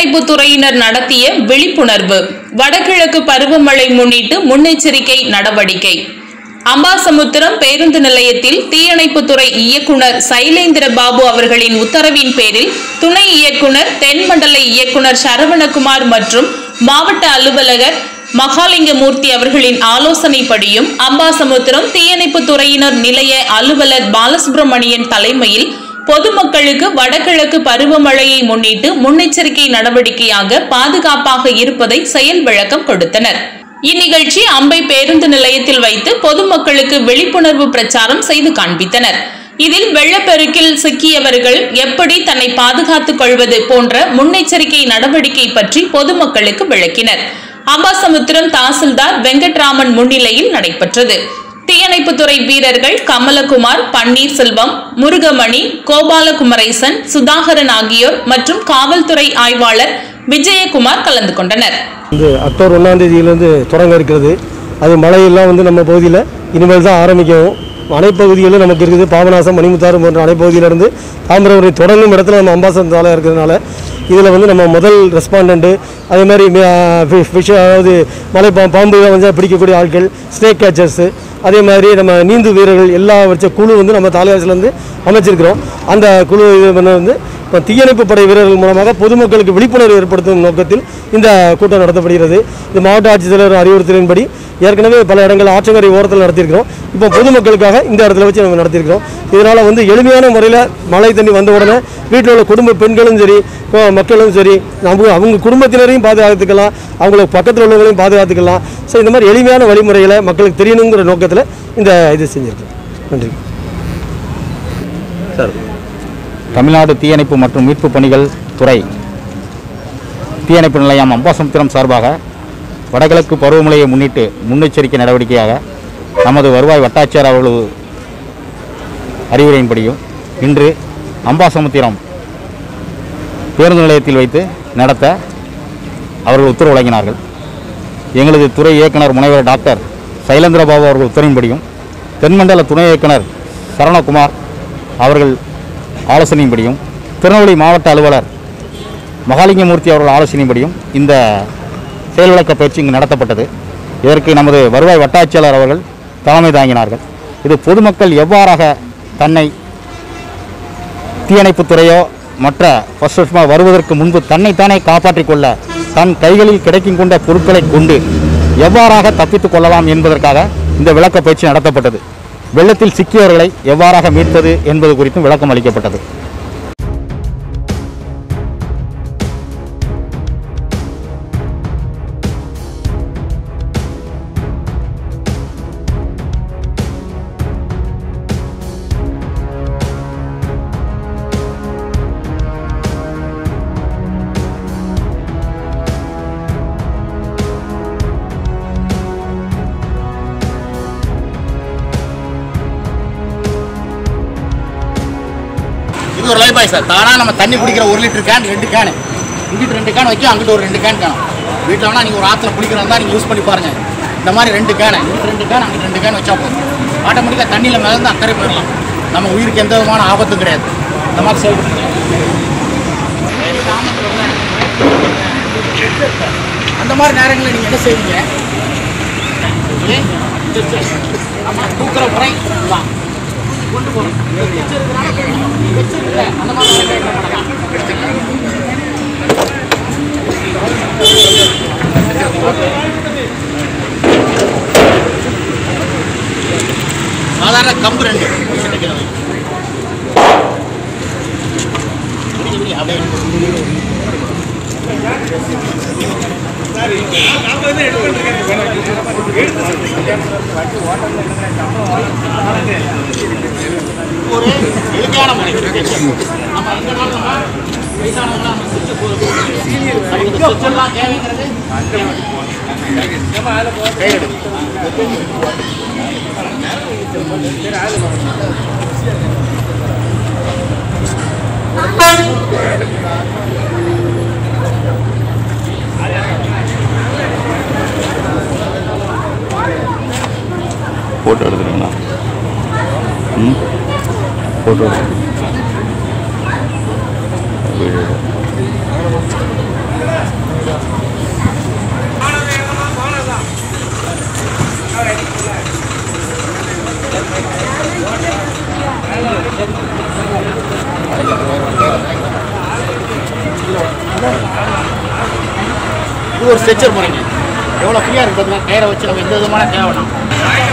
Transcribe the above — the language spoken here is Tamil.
தீயணைப்புத் துறையினர் நடத்திய விழிப்புணர்வு வடகிழக்கு பருவமழை முன்னிட்டு முன்னெச்சரிக்கை நடவடிக்கை அம்பாசமுத்திரம் பேருந்து நிலையத்தில் தீயணைப்புத்துறை இயக்குனர் சைலேந்திர பாபு அவர்களின் உத்தரவின் பேரில் துணை இயக்குனர் தென்மண்டல இயக்குனர் சரவணகுமார் மற்றும் மாவட்ட அலுவலகர் மகாலிங்கமூர்த்தி அவர்களின் ஆலோசனைப்படியும் அம்பாசமுத்திரம் தீயணைப்புத் துறையினர் நிலைய அலுவலர் பாலசுப்ரமணியன் தலைமையில் பொதுமக்களுக்கு வடகிழக்கு பருவமழையை முன்னிட்டு முன்னெச்சரிக்கை நடவடிக்கையாக பாதுகாப்பாக இருப்பதை செயல் விளக்கம் கொடுத்தனர் இந்நிகழ்ச்சி அம்பை பேருந்து நிலையத்தில் வைத்து பொதுமக்களுக்கு விழிப்புணர்வு பிரச்சாரம் செய்து காண்பித்தனர் இதில் வெள்ளப்பெருக்கில் சிக்கியவர்கள் எப்படி தன்னை பாதுகாத்துக் கொள்வது போன்ற முன்னெச்சரிக்கை நடவடிக்கை பற்றி பொதுமக்களுக்கு விளக்கினர் அம்பாசமுத்திரம் தாசில்தார் வெங்கட்ராமன் முன்னிலையில் நடைபெற்றது தீயணைப்புத்துறை வீரர்கள் கமலகுமார் பன்னீர்செல்வம் முருகமணி கோபாலகுமரேசன் சுதாகரன் ஆகியோர் மற்றும் காவல்துறை ஆய்வாளர் விஜயகுமார் கலந்து கொண்டனர் வந்து அக்டோபர் ஒன்றாம் தேதியிலேருந்து தொடங்க இருக்கிறது அது மழையெல்லாம் வந்து நம்ம பகுதியில் இனிமேல் தான் ஆரம்பிக்கும் அணைப்பகுதிகளில் நமக்கு இருக்குது பாபநாசம் மணிமுத்தாறு போன்ற அணைப்பகுதியிலேருந்து தாமிரபரணி தொடங்கும் இடத்துல நம்ம அம்பாசம் சாலை இருக்கிறதுனால இதில் வந்து நம்ம முதல் ரெஸ்பாண்டண்ட்டு அதே மாதிரி ஃபிஷ் அதாவது மலை பா பாம்புகளை வந்து பிடிக்கக்கூடிய ஆட்கள் ஸ்னேக் கேச்சர்ஸு அதே மாதிரி நம்ம நீந்து வீரர்கள் எல்லா வச்ச குழு வந்து நம்ம தாலைவாசிலேருந்து அமைச்சிருக்கிறோம் அந்த குழு இது பண்ண வந்து இப்போ தீயணைப்பு படை வீரர்கள் மூலமாக பொதுமக்களுக்கு விழிப்புணர்வு ஏற்படுத்தும் நோக்கத்தில் இந்த கூட்டம் நடத்தப்படுகிறது இது மாவட்ட ஆட்சித்தலைவர் அறிவுறுத்தலின்படி ஏற்கனவே பல இடங்கள் ஆற்றங்கரை ஓரத்தில் நடத்தியிருக்கிறோம் இப்போ பொதுமக்களுக்காக இந்த இடத்துல வச்சு நம்ம நடத்தியிருக்கிறோம் இதனால் வந்து எளிமையான முறையில் மழை தண்ணி வந்த உடனே வீட்டில் உள்ள குடும்ப பெண்களும் சரி இப்போ மக்களும் சரி நம்ம அவங்க குடும்பத்தினரையும் பாதுகாத்துக்கலாம் அவங்களுக்கு பக்கத்தில் உள்ளவங்களையும் பாதுகாத்துக்கலாம் ஸோ இந்த மாதிரி எளிமையான வழிமுறைகளை மக்களுக்கு தெரியணுங்கிற நோக்கத்தில் இந்த இது செஞ்சுருக்கோம் நன்றி தமிழ்நாடு தீயணைப்பு மற்றும் மீட்பு பணிகள் துறை தீயணைப்பு நிலையம் அம்பாசமுத்திரம் சார்பாக வடகிழக்கு பருவமழையை முன்னிட்டு முன்னெச்சரிக்கை நடவடிக்கையாக நமது வருவாய் வட்டாட்சியர் அவர்களது அறிவுரையின்படியும் இன்று அம்பாசமுத்திரம் பேருந்து நிலையத்தில் வைத்து நடத்த அவர்கள் உத்தரவு வழங்கினார்கள் எங்களது துறை இயக்குனர் முனைவர் டாக்டர் சைலேந்திரபாபு அவர்கள் உத்தரவின்படியும் தென்மண்டல துணை இயக்குனர் சரவணகுமார் அவர்கள் ஆலோசனையின்படியும் திருநெல்வேலி மாவட்ட அலுவலர் மகாலிங்கமூர்த்தி அவர்கள் ஆலோசனையின்படியும் இந்த செயல் விளக்க பயிற்சி இங்கு நடத்தப்பட்டது இதற்கு நமது வருவாய் வட்டாட்சியாளர் அவர்கள் தலைமை தாங்கினார்கள் இது பொதுமக்கள் எவ்வாறாக தன்னை தீயணைப்புத் துறையோ மற்ற ஃபர்ஸ்ட் வருஷமாக வருவதற்கு முன்பு தன்னைத்தானே காப்பாற்றிக் கொள்ள தன் கைகளில் கிடைக்கும் கொண்ட பொருட்களை கொண்டு எவ்வாறாக தப்பித்துக் கொள்ளலாம் என்பதற்காக இந்த விளக்க பயிற்சி நடத்தப்பட்டது வெள்ளத்தில் சிக்கியவர்களை எவ்வாறாக மீட்பது என்பது குறித்தும் விளக்கம் அளிக்கப்பட்டது இது ஒரு லைஃப் பாய் சார் தானாக நம்ம தண்ணி குடிக்கிற ஒரு லிட்டர் கேன் ரெண்டு கேனு இங்கிட்டு ரெண்டு கேன் வைக்கும் அங்கிட்டு ஒரு ரெண்டு கேன் காணும் வீட்டில் வேணால் நீங்கள் ஒரு ஆற்றுல குளிக்கிறதா நீங்கள் யூஸ் பண்ணி பாருங்கள் இந்த மாதிரி ரெண்டு கேனை இங்கிட்டு ரெண்டு கேன் அங்கிட்டு ரெண்டு கேன் வச்சா போதும் ஆட்டோமேட்டிக்காக தண்ணியில் மிதந்து அக்கறை போயிடலாம் நம்ம உயிருக்கு எந்த விதமான ஆபத்தும் கிடையாது இந்த மாதிரி செயல்படுத்துங்க அந்த மாதிரி நேரங்களில் நீங்கள் என்ன செய்வீங்க ஏன்? ஆமா, தூக்குற முறை தான் கொண்டு போகணும் வச்சிருக்கிறனால வச்சிருக்கல அந்த மாதிரி கேட்க மாட்டாங்க சாதாரண கம்பு ரெண்டு சின்ன கிலோ வை. விடுங்க, விடுங்க, அப்படியே விடுங்க. ஒரு எளிமையான முறை நம்ம எந்த நாள் நம்ம வயசானவங்களா நம்ம சுவிட்சை போடுறது நமக்கு இந்த சுவிட்ச் எல்லாம் தேவைங்கிறது தேவை. கையில் எடு. ஃபோட்டோ எடுத்துருங்கண்ணா ம் ஃபோட்டோ எடுத்து வீடியோ ஒரு ஸ்ட்ரெச்சர் போகிறீங்க எவ்வளோ ஃப்ரீயாக இருக்குது பார்த்தீங்கன்னா கயிறை வச்சு நம்ம எந்த விதமான தேவைன்னா